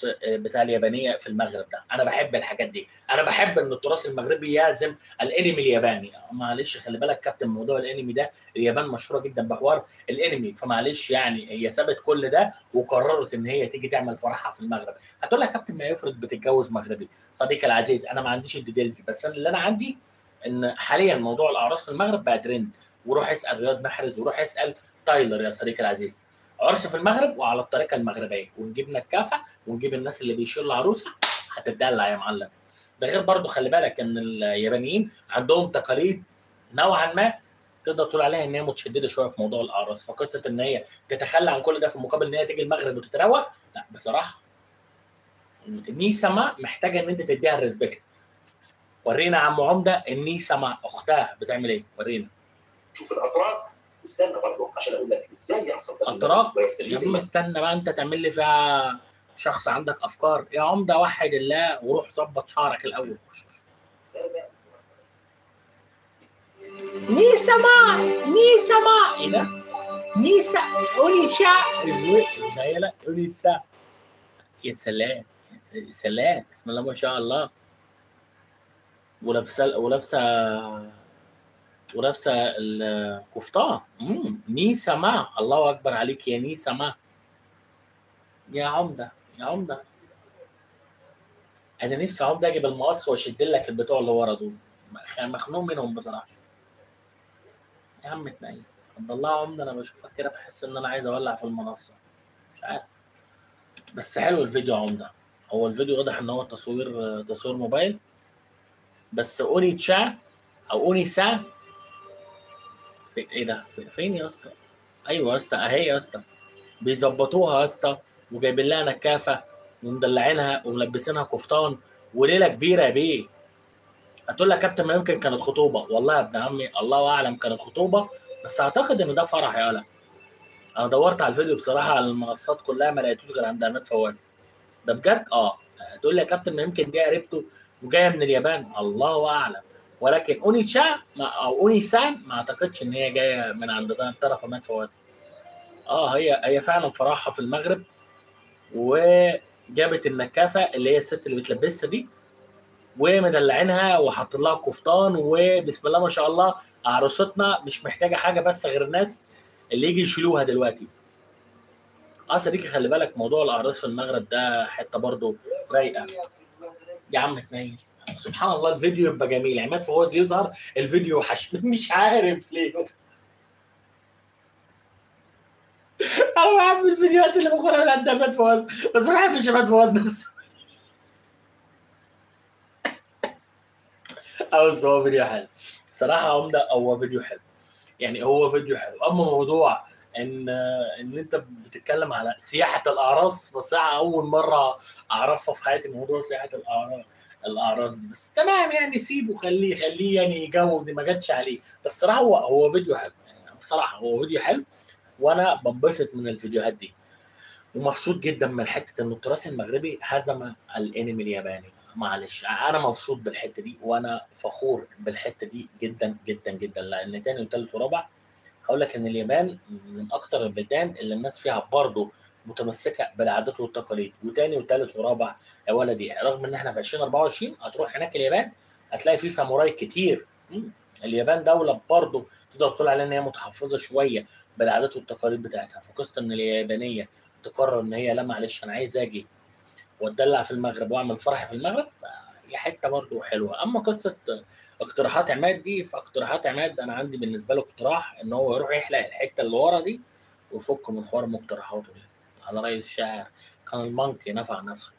بتاع اليابانيه في المغرب ده انا بحب الحاجات دي انا بحب ان التراث المغربي يعزم الانمي الياباني معلش خلي بالك كابتن موضوع الانمي ده اليابان مشهوره جدا بحوار الانمي فمعلش يعني هي سابت كل ده وقررت ان هي تيجي تعمل فرحها في المغرب هتقول لك كابتن ما يفرض بتتجوز مغربي صديقي العزيز انا ما عنديش الديتيلز بس انا اللي انا عندي ان حاليا موضوع الاعراس في المغرب بقى ترند وروح اسال رياض محرز وروح اسال تايلر يا صديقي العزيز عرس في المغرب وعلى الطريقه المغربيه ونجيب نكافه ونجيب الناس اللي بيشيلوا العروسه هتدلع يا معلم ده غير برضو خلي بالك ان اليابانيين عندهم تقاليد نوعا ما تقدر تقول عليها ان هي متشدده شويه في موضوع الاعراس فقصه ان هي تتخلى عن كل ده في مقابل ان هي تيجي المغرب وتتروق لا بصراحه النيسما محتاجه ان انت تديها الريسبكت ورينا يا عم عمده النيسما اختها بتعمل ايه ورينا شوف الاتراك استنى برضه عشان اقول لك ازاي يحصل ده اتراك ويستفيد يا عم منه. استنى بقى انت تعمل لي فيها شخص عندك افكار يا عمده وحد الله وروح ظبط شعرك الاول خش خش. نيسما نيسما ايه ده؟ نيسا اونيشا اسمها ايه لا اونيسا يا سلام يا س- سلام بسم الله ما شاء الله ولابسه ولابسه ولابسه الكفتان امم نيسا ما الله اكبر عليك يا نيسا ما يا عمده يا عمده انا نفسي عمده اجيب المقص واشد لك البتوع اللي ورا دول مخنوق منهم بصراحه يا عم اتنين عبد الله عمده انا بشوفك كده بحس ان انا عايز اولع في المنصه مش عارف بس حلو الفيديو يا عمده هو الفيديو واضح ان هو تصوير تصوير موبايل بس اوني تشا او اوني سا في ايه ده في- فين يا اسطى ايوه يا اسطى اهي يا اسطى بيظبطوها يا اسطى وجايبين لها نكافه ومدلعينها وملبسينها كفتان وليله كبيره يا بيه هتقول لك يا كابتن ما يمكن كانت خطوبه والله يا ابن عمي الله اعلم كانت خطوبه بس اعتقد ان ده فرح يا ولا انا دورت على الفيديو بصراحه على المنصات كلها ما لقيتوش غير عند عماد فواز ده بجد اه تقول لي يا كابتن ما يمكن دي قريبته وجايه من اليابان الله اعلم ولكن اونيشا ما او اونيسان ما اعتقدش ان هي جايه من عند طرف عماد فواز اه هي هي فعلا فرحها في المغرب وجابت النكافه اللي هي الست اللي بتلبسها دي ومدلعينها وحاطين لها قفطان وبسم الله ما شاء الله عروستنا مش محتاجه حاجه بس غير الناس اللي يجي يشيلوها دلوقتي اه صديقي خلي بالك موضوع الاعراس في المغرب ده حته برضه رايقه يا عم اتنين سبحان الله الفيديو يبقى جميل عماد فواز يظهر الفيديو وحش مش عارف ليه انا بحب الفيديوهات اللي باخدها من عند عماد فواز بس ما بحبش عماد فواز نفسه اه بس هو فيديو حلو الصراحه عمده هو فيديو حلو يعني هو فيديو حلو اما موضوع ان ان انت بتتكلم على سياحه الاعراس فساعه اول مره اعرفها في حياتي موضوع سياحه الاعراس الاعراس دي بس تمام يعني سيبه خليه خليه يعني يجاوب دي ما جاتش عليه بس الصراحه هو هو فيديو حلو يعني بصراحه هو فيديو حلو وانا بنبسط من الفيديوهات دي ومبسوط جدا من حته ان التراث المغربي هزم الانمي الياباني معلش انا مبسوط بالحته دي وانا فخور بالحته دي جدا جدا جدا لان تاني وتالت ورابع هقول لك ان اليابان من اكتر البلدان اللي الناس فيها برضه متمسكه بالعادات والتقاليد وتاني وتالت ورابع يا ولدي رغم ان احنا في 2024 هتروح هناك اليابان هتلاقي في ساموراي كتير مم. اليابان دوله برضه تقدر تقول عليها ان هي متحفظه شويه بالعادات والتقاليد بتاعتها فقصه ان اليابانيه تقرر ان هي لا معلش انا عايز اجي واتدلع في المغرب واعمل فرح في المغرب فهي حته برضه حلوه اما قصه اقتراحات عماد دي فاقتراحات عماد انا عندي بالنسبه له اقتراح ان هو يروح يحلق الحته اللي ورا دي ويفك من حوار مقترحاته دي على راي الشاعر كان المنكي نفع نفسه